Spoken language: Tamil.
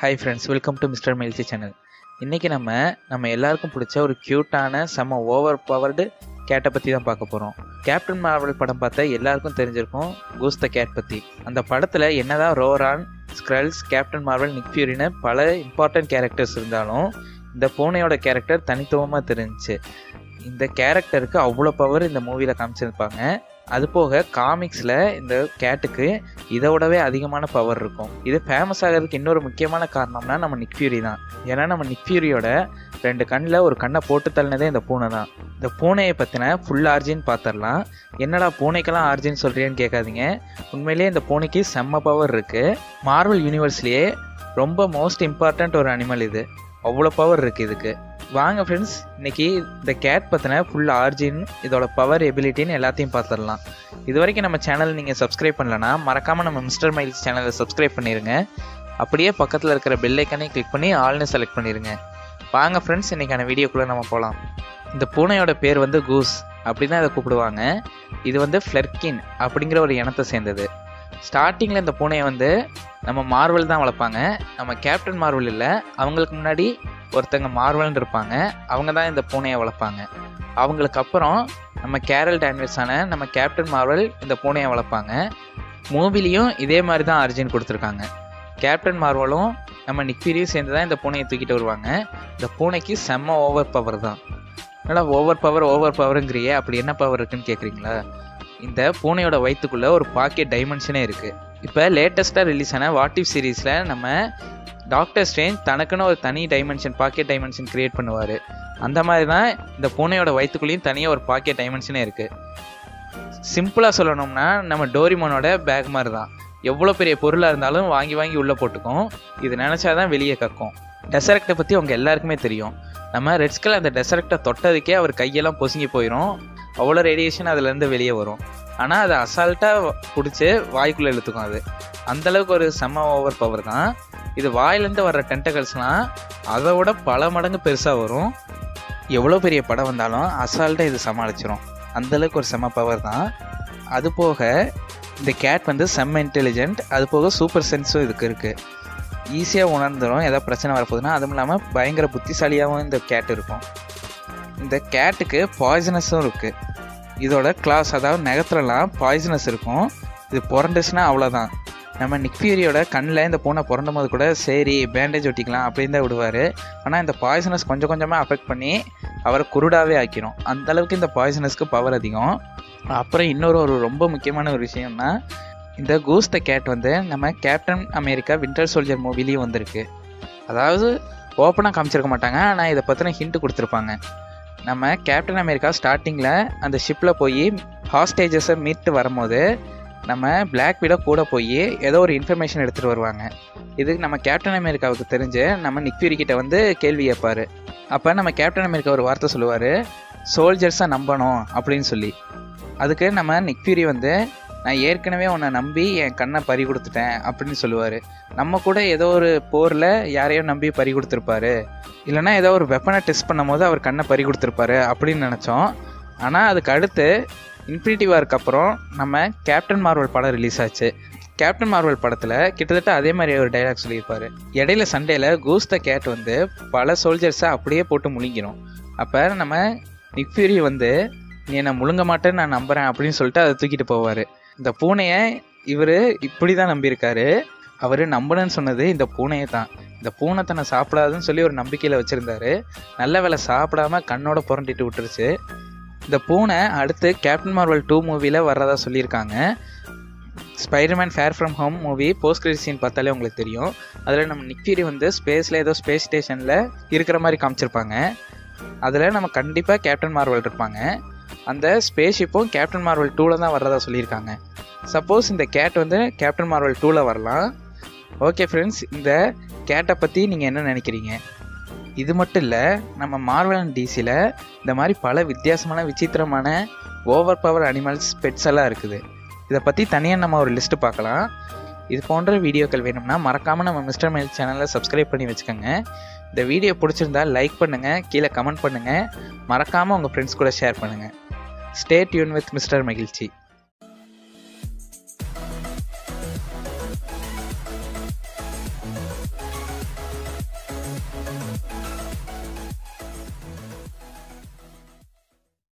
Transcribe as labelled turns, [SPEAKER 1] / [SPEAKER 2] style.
[SPEAKER 1] hi friends welcome to mister Melsi channel இன்றைக்கி நம்ம நம்ம எல்லாருக்கும் பிடிச்ச ஒரு க்யூட்டான செம்ம ஓவர் பவர்டு கேட்டை பற்றி தான் பார்க்க போகிறோம் கேப்டன் மார்வல் படம் பார்த்தா எல்லாருக்கும் தெரிஞ்சிருக்கும் கூஸ் த கேட் பற்றி அந்த படத்தில் என்னதான் Ronan Skrulls Captain Marvel Nick ஃபியூரின்னு பல இம்பார்ட்டன்ட் கேரக்டர்ஸ் இருந்தாலும் இந்த பூனையோட கேரக்டர் தனித்துவமாக தெரிஞ்சுச்சு இந்த கேரக்டருக்கு அவ்வளோ பவர் இந்த மூவியில் காமிச்சிருப்பாங்க அது போக காமிக்ஸில் இந்த கேட்டுக்கு இதை விடவே அதிகமான பவர் இருக்கும் இது ஃபேமஸ் ஆகிறதுக்கு இன்னொரு முக்கியமான காரணம்னா நம்ம நிக் ஃபியூரி தான் ஏன்னா நம்ம நிக் ஃபியூரியோட ரெண்டு கண்ணில் ஒரு கண்ணை போட்டு தள்ளினதே இந்த பூனை தான் இந்த பூனையை பற்றின ஃபுல் ஆர்ஜின் பார்த்துடலாம் என்னடா பூனைக்கெல்லாம் ஆர்ஜின் சொல்கிறேன்னு கேட்காதீங்க உண்மையிலேயே இந்த பூனைக்கு செம்ம பவர் இருக்குது மார்வல் யூனிவர்ஸ்லேயே ரொம்ப மோஸ்ட் இம்பார்ட்டண்ட் ஒரு அனிமல் இது அவ்வளோ பவர் இருக்குது இதுக்கு வாங்க ஃப்ரெண்ட்ஸ் இன்னைக்கு இந்த கேட் பற்றின ஃபுல் ஆர்ஜின் இதோட பவர் எபிலிட்டின்னு எல்லாத்தையும் பார்த்துடலாம் இது வரைக்கும் நம்ம சேனல் நீங்கள் சப்ஸ்கிரைப் பண்ணலன்னா மறக்காமல் நம்ம மிஸ்டர் மைல்ஸ் சேனலை சப்ஸ்கிரைப் பண்ணிடுங்க அப்படியே பக்கத்தில் இருக்கிற பெல் ஐக்கனையும் கிளிக் பண்ணி ஆல்னு செலக்ட் பண்ணிடுங்க வாங்க ஃப்ரெண்ட்ஸ் இன்றைக்கான வீடியோக்குள்ளே நம்ம போகலாம் இந்த பூனையோட பேர் வந்து கூஸ் அப்படி தான் இதை கூப்பிடுவாங்க இது வந்து ஃப்ளெர்கின் அப்படிங்கிற ஒரு இனத்தை சேர்ந்தது ஸ்டார்டிங்கில் இந்த பூனையை வந்து நம்ம மார்வல் தான் வளர்ப்பாங்க நம்ம கேப்டன் மார்வல் இல்லை அவங்களுக்கு முன்னாடி ஒருத்தங்க மார்வல்னு இருப்பாங்க அவங்க தான் இந்த பூனையை வளர்ப்பாங்க அவங்களுக்கு அப்புறம் நம்ம கேரல் டேன்வர்ஸான நம்ம கேப்டன் மார்வல் இந்த பூனையை வளர்ப்பாங்க மூவிலையும் இதே மாதிரி தான் அர்ஜுன் கொடுத்துருக்காங்க கேப்டன் மார்வலும் நம்ம நிக்பீரியும் சேர்ந்து தான் இந்த பூனையை தூக்கிட்டு வருவாங்க இந்த பூனைக்கு செம்ம ஓவர் பவர் தான் என்னடா ஓவர் பவர் ஓவர் பவருங்கிறியே அப்படி என்ன பவர் இருக்குன்னு கேட்குறீங்களா இந்த பூனையோட வயிற்றுக்குள்ளே ஒரு பாக்கெட் டைமென்ஷனே இருக்குது இப்போ லேட்டஸ்ட்டாக ரிலீஸ் ஆன வாட் இஃப் சீரீஸில் நம்ம டாக்டர் ஸ்ட்ரேஞ்ச் தனக்குன்னு ஒரு தனி டைமென்ஷன் பாக்கெட் டைமென்ஷன் கிரியேட் பண்ணுவார் அந்த மாதிரி தான் இந்த பூனையோட வயிற்றுக்குள்ளேயும் தனியாக ஒரு பாக்கெட் டைமென்ஷனே இருக்குது சிம்பிளாக சொல்லணும்னா நம்ம டோரிமோனோட பேக் மாதிரி தான் எவ்வளோ பெரிய பொருளாக இருந்தாலும் வாங்கி வாங்கி உள்ளே போட்டுக்கும் இது நினச்சாதான் வெளியே கக்கும் டெசரக்டை பற்றி உங்க எல்லாருக்குமே தெரியும் நம்ம ரெட்ஸ்கில் அந்த டெசரக்டை தொட்டதுக்கே அவர் கையெல்லாம் பொசுங்கி போயிடும் அவ்வளோ ரேடியேஷன் அதுலேருந்து வெளியே வரும் ஆனால் அதை அசால்ட்டாக பிடிச்சி வாய்க்குள்ளே இழுத்துக்கும் அது அந்தளவுக்கு ஒரு செம்ம ஓவர் பவர் தான் இது வாயிலேருந்து வர்ற டென்டகல்ஸ்லாம் அதை விட பல மடங்கு பெருசாக வரும் எவ்வளோ பெரிய படம் வந்தாலும் அசால்ட்டாக இது சமாளிச்சிரும் அந்தளவுக்கு ஒரு செம்ம பவர் தான் அது போக இந்த கேட் வந்து செம்ம இன்டெலிஜென்ட் அது போக சூப்பர் சென்ஸும் இதுக்கு இருக்குது ஈஸியாக உணர்ந்துடும் ஏதாவது பிரச்சனை வரப்போகுதுன்னா அதுவும் இல்லாமல் பயங்கர புத்திசாலியாகவும் இந்த கேட் இருக்கும் இந்த கேட்டுக்கு பாய்சனஸும் இருக்குது இதோட கிளாஸ் அதாவது நகத்துலலாம் பாய்சனஸ் இருக்கும் இது புரண்டுச்சுன்னா அவ்வளோதான் நம்ம நிக்ஃபியூரியோட கண்ணில் இந்த பூனை புரண்டும் போது கூட சரி பேண்டேஜ் ஒட்டிக்கலாம் அப்படின்னு தான் விடுவார் ஆனால் இந்த பாய்சனஸ் கொஞ்சம் கொஞ்சமாக அஃபெக்ட் பண்ணி அவரை குருடாவே ஆக்கிரும் அந்த அளவுக்கு இந்த பாய்சனஸ்க்கு பவர் அதிகம் அப்புறம் இன்னொரு ஒரு ரொம்ப முக்கியமான ஒரு விஷயம்னா இந்த கூஸ் த கேட் வந்து நம்ம கேப்டன் அமெரிக்கா வின்டர் சோல்ஜர் மூவிலையும் வந்திருக்கு அதாவது ஓப்பனாக காமிச்சிருக்க மாட்டாங்க ஆனால் இதை பற்றின ஹிண்ட் கொடுத்துருப்பாங்க நம்ம கேப்டன் அமெரிக்கா ஸ்டார்டிங்கில் அந்த ஷிப்பில் போய் ஹாஸ்டேஜஸை மீட்டு வரும்போது நம்ம பிளாக் விட கூட போய் ஏதோ ஒரு இன்ஃபர்மேஷன் எடுத்துகிட்டு வருவாங்க இதுக்கு நம்ம கேப்டன் அமெரிக்காவுக்கு தெரிஞ்சு நம்ம நிக்யூரி கிட்ட வந்து கேள்வி கேட்பார் அப்போ நம்ம கேப்டன் அமெரிக்கா ஒரு வார்த்தை சொல்லுவார் சோல்ஜர்ஸை நம்பணும் அப்படின்னு சொல்லி அதுக்கு நம்ம நிக்யூரி வந்து நான் ஏற்கனவே உன்னை நம்பி என் கண்ணை பறி கொடுத்துட்டேன் அப்படின்னு சொல்லுவார் நம்ம கூட ஏதோ ஒரு போரில் யாரையோ நம்பி பறி கொடுத்துருப்பாரு இல்லைனா ஏதோ ஒரு வெப்பனை டெஸ்ட் பண்ணும் போது அவர் கண்ணை பறி கொடுத்துருப்பாரு அப்படின்னு நினச்சோம் ஆனால் அதுக்கு அடுத்து இன்ஃபினிட்டி வார்க்கு அப்புறம் நம்ம கேப்டன் மார்வல் படம் ரிலீஸ் ஆச்சு கேப்டன் மார்வல் படத்தில் கிட்டத்தட்ட அதே மாதிரி ஒரு டைலாக் சொல்லியிருப்பாரு இடையில சண்டேல கூஸ் த கேட் வந்து பல சோல்ஜர்ஸை அப்படியே போட்டு முழுங்கிடும் அப்போ நம்ம நிக்ஃபியூரி வந்து நீ என்னை முழுங்க மாட்டேன்னு நான் நம்புறேன் அப்படின்னு சொல்லிட்டு அதை தூக்கிட்டு போவார் இந்த பூனையை இவர் இப்படி தான் நம்பியிருக்காரு அவர் நம்பணுன்னு சொன்னது இந்த பூனையை தான் இந்த பூனை தன்னை சாப்பிடாதுன்னு சொல்லி ஒரு நம்பிக்கையில் வச்சுருந்தாரு நல்ல வேலை சாப்பிடாம கண்ணோட புரண்டிட்டு விட்டுருச்சு இந்த பூனை அடுத்து கேப்டன் மார்வல் டூ மூவியில் வர்றதா சொல்லியிருக்காங்க Spider-Man far from home movie post credit scene பார்த்தாலே உங்களுக்கு தெரியும் அதில் நம்ம நிக்ஃபியூரி வந்து ஸ்பேஸில் ஏதோ ஸ்பேஸ் ஸ்டேஷனில் இருக்கிற மாதிரி காமிச்சிருப்பாங்க அதில் நம்ம கண்டிப்பாக கேப்டன் மார்வல் இருப்பாங்க அந்த ஸ்பேஸ் ஷிப்பும் கேப்டன் மார்வல் டூவில் தான் வர்றதா சொல்லியிருக்காங்க சப்போஸ் இந்த கேட் வந்து கேப்டன் மார்வல் டூவில் வரலாம் ஓகே ஃப்ரெண்ட்ஸ் இந்த கேட்டை பற்றி நீங்கள் என்ன நினைக்கிறீங்க இது மட்டும் இல்லை நம்ம மார்வல் அண்ட் டிசியில் இந்த மாதிரி பல வித்தியாசமான விசித்திரமான ஓவர் பவர் அனிமல்ஸ் பெட்ஸ் எல்லாம் இருக்குது இதை பற்றி தனியாக நம்ம ஒரு லிஸ்ட்டு பார்க்கலாம் இது போன்ற வீடியோக்கள் வேணும்னா மறக்காமல் நம்ம மிஸ்டர் மைல் சேனலை சப்ஸ்கிரைப் பண்ணி வச்சுக்கோங்க இந்த வீடியோ பிடிச்சிருந்தா லைக் பண்ணுங்கள் கீழே கமெண்ட் பண்ணுங்கள் மறக்காமல் உங்கள் ஃப்ரெண்ட்ஸ் கூட ஷேர் பண்ணுங்கள் ஸ்டே டியூன் வித் மிஸ்டர் மகிழ்ச்சி